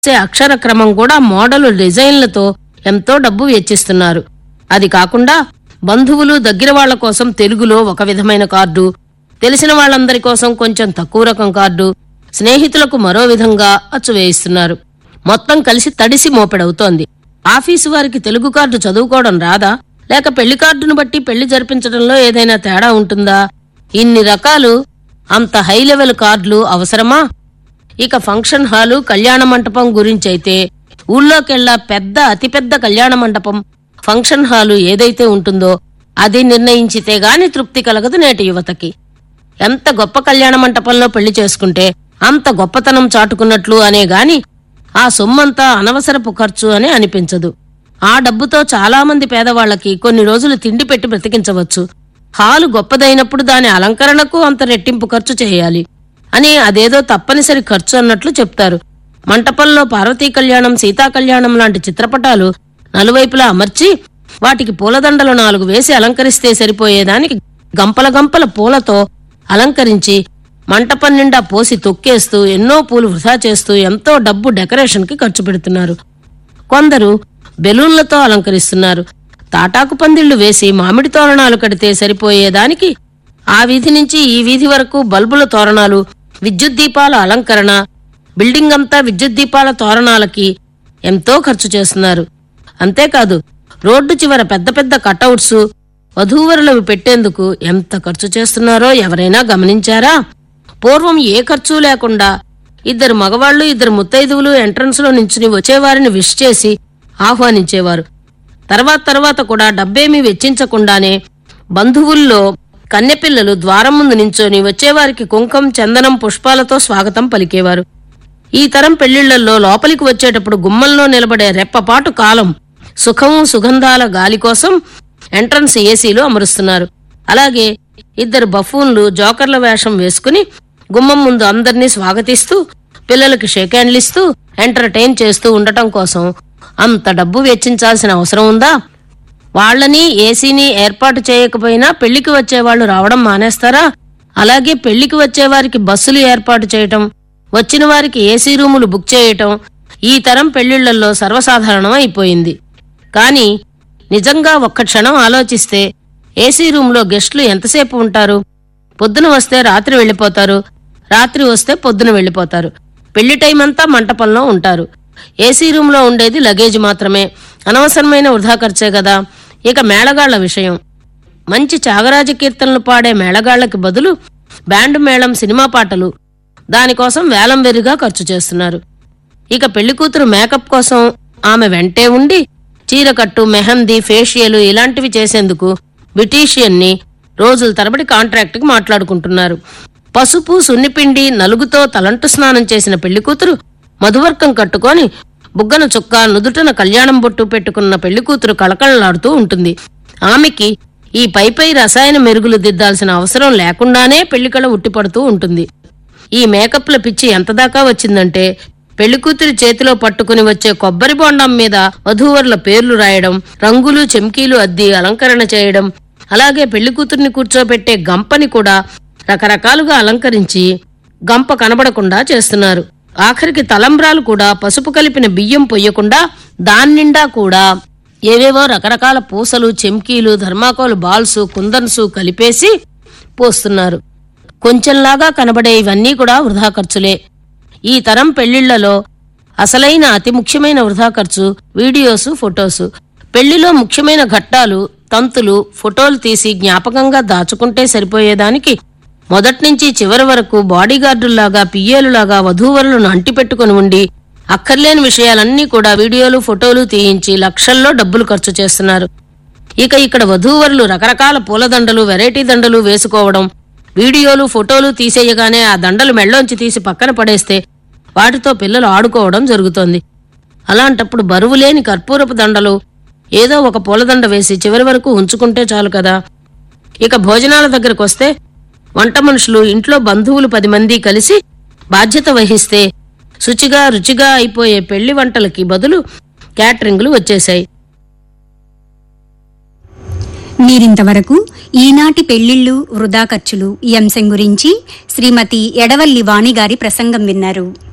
రాసే అక్షర క్రమం కూడా మోడలు డిజైన్లతో ఎంతో డబ్బు వెచ్చిస్తున్నారు అది కాకుండా బంధువులు దగ్గర వాళ్ళ కోసం తెలుగులో ఒక విధమైన కార్డు తెలిసిన వాళ్ళందరి కోసం కొంచెం తక్కువ రకం కార్డు స్నేహితులకు మరో విధంగా అచ్చు వేయిస్తున్నారు మొత్తం కలిసి తడిసి మోపెడవుతోంది ఆఫీసు వారికి తెలుగు కార్డు చదువుకోవడం రాదా లేక పెళ్లి కార్డును బట్టి పెళ్లి జరిపించడంలో ఏదైనా తేడా ఉంటుందా ఇన్ని రకాలు అంత హై లెవెల్ కార్డులు అవసరమా ఇక ఫంక్షన్ హాలు కళ్యాణ మంటపం గురించైతే ఊళ్ళోకెల్లా పెద్ద అతిపెద్ద కళ్యాణ మంటపం ఫంక్షన్ హాలు ఏదైతే ఉంటుందో అది నిర్ణయించితే గాని తృప్తి కలగదు నేటి యువతకి ఎంత గొప్ప కళ్యాణ మంటపంలో పెళ్లి చేసుకుంటే అంత గొప్పతనం చాటుకున్నట్లు అనే గాని ఆ సొమ్మంతా అనవసరపు ఖర్చు అని అనిపించదు ఆ డబ్బుతో చాలా మంది పేదవాళ్లకి కొన్ని రోజులు తిండి పెట్టి బ్రతికించవచ్చు హాలు గొప్పదైనప్పుడు దాని అలంకరణకు అంత రెట్టింపు ఖర్చు చేయాలి అని అదేదో తప్పనిసరి ఖర్చు అన్నట్లు చెప్తారు మంటపంలో పార్వతీ కళ్యాణం సీతా కళ్యాణం లాంటి చిత్రపటాలు నలువైపులా అమర్చి వాటికి పూలదండలు నాలుగు వేసి అలంకరిస్తే సరిపోయేదానికి గంపల గంపల పూలతో అలంకరించి మంటపం నిండా పోసి తొక్కేస్తూ ఎన్నో పూలు వృధా చేస్తూ ఎంతో డబ్బు డెకరేషన్ కి ఖర్చు పెడుతున్నారు కొందరు బెలూన్లతో అలంకరిస్తున్నారు తాటాకు పందిళ్లు వేసి మామిడి తోరణాలు కడితే సరిపోయేదానికి ఆ వీధి నుంచి ఈ వీధి వరకు బల్బుల తోరణాలు విద్యుత్ దీపాల అలంకరణ బిల్డింగ్ అంతా విద్యుత్ దీపాల తోరణాలకి ఎంతో ఖర్చు చేస్తున్నారు అంతేకాదు రోడ్డు చివర పెద్ద పెద్ద కటౌట్స్ వధూవరులవి పెట్టేందుకు ఎంత ఖర్చు చేస్తున్నారో ఎవరైనా గమనించారా పూర్వం ఏ ఖర్చు లేకుండా ఇద్దరు మగవాళ్లు ఇద్దరు ముత్తైదువులు ఎంట్రన్స్ లో నించుని వచ్చేవారిని విష్ చేసి ఆహ్వానించేవారు తర్వాత తర్వాత కూడా డబ్బేమీ వెచ్చించకుండానే బంధువుల్లో కన్నెపిల్లలు ద్వారం ముందు నించొని వచ్చేవారికి కుంకం చందనం పుష్పాలతో స్వాగతం పలికేవారు ఈ తరం పెళ్లిళ్లలో లోపలికి వచ్చేటప్పుడు గుమ్మంలో నిలబడే రెప్పపాటు కాలం సుఖము సుగంధాల గాలి కోసం ఎంట్రన్స్ ఏసీలు అమరుస్తున్నారు అలాగే ఇద్దరు బఫూన్లు జోకర్ల వేషం వేసుకుని గుమ్మం ముందు అందర్నీ స్వాగతిస్తూ పిల్లలకి షేక్ హ్యాండ్లు ఇస్తూ ఎంటర్టైన్ చేస్తూ ఉండటం కోసం అంత డబ్బు వెచ్చించాల్సిన అవసరం ఉందా వాళ్ళని ఏసీని ఏర్పాటు చేయకపోయినా పెళ్లికి వచ్చేవాళ్లు రావడం మానేస్తారా అలాగే పెళ్లికి వచ్చేవారికి బస్సులు ఏర్పాటు చేయటం వచ్చిన వారికి ఏసీ రూములు బుక్ చేయటం ఈ తరం పెళ్లిళ్లలో సర్వసాధారణం అయిపోయింది కానీ నిజంగా ఒక్క క్షణం ఆలోచిస్తే ఏసీ రూమ్లో గెస్టులు ఎంతసేపు ఉంటారు పొద్దున వస్తే రాత్రి వెళ్ళిపోతారు రాత్రి వస్తే పొద్దున వెళ్ళిపోతారు పెళ్లి టైం అంతా మంటపంలో ఉంటారు ఏసీ రూమ్లో ఉండేది లగేజ్ మాత్రమే అనవసరమైన వృధా ఖర్చే కదా ఇక మేళగాళ్ల విషయం మంచి త్యాగరాజ కీర్తనలు పాడే మేళగాళ్లకి బదులు బ్యాండ్ మేళం సినిమా పాటలు దానికోసం వేలం వెరిగా ఖర్చు చేస్తున్నారు ఇక పెళ్లి కూతురు మేకప్ కోసం ఆమె వెంటే ఉండి చీరకట్టు మెహందీ ఫేషియల్ ఇలాంటివి చేసేందుకు బ్యూటీషియన్ ని రోజుల తరబడి కాంట్రాక్ట్ కి మాట్లాడుకుంటున్నారు పసుపు సున్నిపిండి నలుగుతో తలంటు స్నానం చేసిన పెళ్లి కూతురు మధువర్కం కట్టుకొని బుగ్గన చుక్క నుదుటన కళ్యాణం బొట్టు పెట్టుకున్న పెళ్లి కూతురు కళకళలాడుతూ ఉంటుంది ఆమెకి ఈ పై పై రసాయన మెరుగులు దిద్దాల్సిన అవసరం లేకుండానే పెళ్లికళ ఉట్టిపడుతూ ఉంటుంది ఈ మేకప్ల పిచ్చి ఎంత దాకా వచ్చిందంటే పెళ్లి కూతురి చేతిలో పట్టుకుని వచ్చే కొబ్బరి బొండం మీద వధూవరుల పేర్లు రాయడం రంగులు చెమ్కీలు అద్ది అలంకరణ చేయడం అలాగే పెళ్లి కూతుర్ని కూర్చోబెట్టే గంపని కూడా రకరకాలుగా అలంకరించి గంప కనబడకుండా చేస్తున్నారు ఆఖరికి తలంబ్రాలు కూడా పసుపు కలిపిన బియ్యం పొయ్యకుండా దాన్నిండా కూడా ఏవేవో రకరకాల పూసలు చెమ్కీలు ధర్మాకోల్ బాల్స్ కుందన్సు కలిపేసి పోస్తున్నారు కొంచెంలాగా కనబడే ఇవన్నీ కూడా వృధా ఖర్చులే ఈ తరం పెళ్లిళ్లలో అసలైన అతి ముఖ్యమైన వృధా ఖర్చు వీడియోస్ ఫొటోస్ పెళ్లిలో ముఖ్యమైన ఘట్టాలు తంతులు ఫోటోలు తీసి జ్ఞాపకంగా దాచుకుంటే సరిపోయేదానికి మొదట్నుంచి చివరి వరకు బాడీగార్డుల్లాగా పియ్యేలులాగా వధూవరులను అంటిపెట్టుకుని ఉండి అక్కర్లేని విషయాలన్నీ కూడా వీడియోలు ఫోటోలు తీయించి లక్షల్లో డబ్బులు ఖర్చు చేస్తున్నారు ఇక ఇక్కడ వధూవరులు రకరకాల పూలదండలు వెరైటీ దండలు వేసుకోవడం వీడియోలు ఫోటోలు తీసేయగానే ఆ దండలు మెళ్ళోంచి తీసి పక్కన పడేస్తే వాటితో పిల్లలు ఆడుకోవడం జరుగుతోంది అలాంటప్పుడు బరువు లేని కర్పూరపు దండలు ఏదో ఒక పూలదండ వేసి చివరి వరకు ఉంచుకుంటే చాలు కదా ఇక భోజనాల దగ్గరకు వస్తే వంట మనుషులు ఇంట్లో బంధువులు పది మంది కలిసి బాధ్యత వహిస్తే శుచిగా రుచిగా అయిపోయే పెళ్లి వంటలకి బదులు క్యాటరింగ్లు వచ్చేశాయి మీరింతవరకు ఈనాటి పెళ్లిళ్లు వృధా ఖర్చులు ఈ అంశం గురించి శ్రీమతి ఎడవల్లి వాణి గారి ప్రసంగం విన్నారు